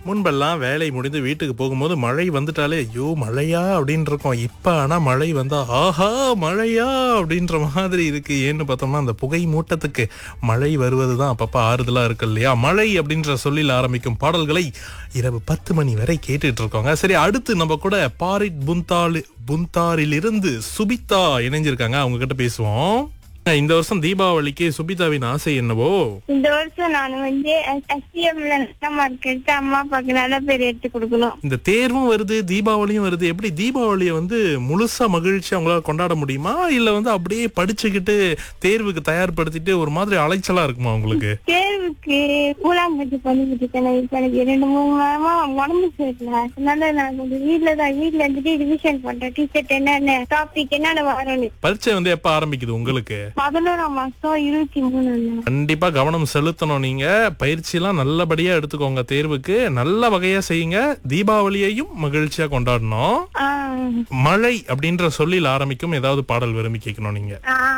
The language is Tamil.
முன்பெல்லாம் வேலை முடிந்து வீட்டுக்கு போகும்போது மழை வந்துட்டாலே ஐயோ மழையா அப்படின்னு இருக்கோம் இப்ப ஆனா மழை வந்தா ஆஹா மழையா அப்படின்ற மாதிரி இருக்கு ஏன்னு பார்த்தோம்னா அந்த புகை மூட்டத்துக்கு மழை வருவதுதான் அப்பப்ப ஆறுதலா இருக்கு இல்லையா மழை அப்படின்ற சொல்லில் ஆரம்பிக்கும் பாடல்களை இரவு பத்து மணி வரை கேட்டுட்டு இருக்கோங்க சரி அடுத்து நம்ம கூட பாரிட் புந்தாலு புந்தாரிலிருந்து சுபிதா இணைஞ்சிருக்காங்க அவங்க கிட்ட பேசுவோம் இந்த வருஷம் தீபாவளிக்கு சுபிதாவின் ஆசை என்னவோ இந்த வருஷம் நான் வந்து எஸ்டிஎம்ல நல்ல மார்க் எடுத்து அம்மா அப்பாவுக்கு நல்ல பேர் எடுத்து கொடுக்கணும் இந்த தேர்வும் வருது தீபாவளியும் வருது எப்படி தீபாவளியை வந்து முழுசா மகிழ்ச்சி அவங்களால கொண்டாட முடியுமா இல்ல வந்து அப்படியே படிச்சுக்கிட்டு தேர்வுக்கு தயார்படுத்திட்டு ஒரு மாதிரி அலைச்சலா இருக்குமா உங்களுக்கு தேர்வுக்கு கூழாங்கட்டி பண்ணிக்கிட்டு இருக்கேன் இப்ப எனக்கு ரெண்டு மூணு வாரமா உடம்பு சரியில்லை அதனால நான் கொஞ்சம் வீட்டுல தான் வீட்டுல இருந்துட்டு ரிவிஷன் பண்றேன் டீச்சர்ட் என்னென்ன டாபிக் என்னென்ன வரணும் பரீட்சை வந்து எப்ப ஆரம்பிக்குது உங்களுக்கு பதினோராம் மாசம் இருபத்தி மூணு கண்டிப்பா கவனம் செலுத்தணும் நீங்க பயிற்சி எல்லாம் நல்லபடியா எடுத்துக்கோங்க தேர்வுக்கு நல்ல வகையா செய்யுங்க தீபாவளியையும் மகிழ்ச்சியா கொண்டாடணும் ஆஹ் மழை அப்படின்ற சொல்லில் ஆரம்பிக்கும் ஏதாவது பாடல் விரும்பி கேட்கணும் நீங்க ஆஹ்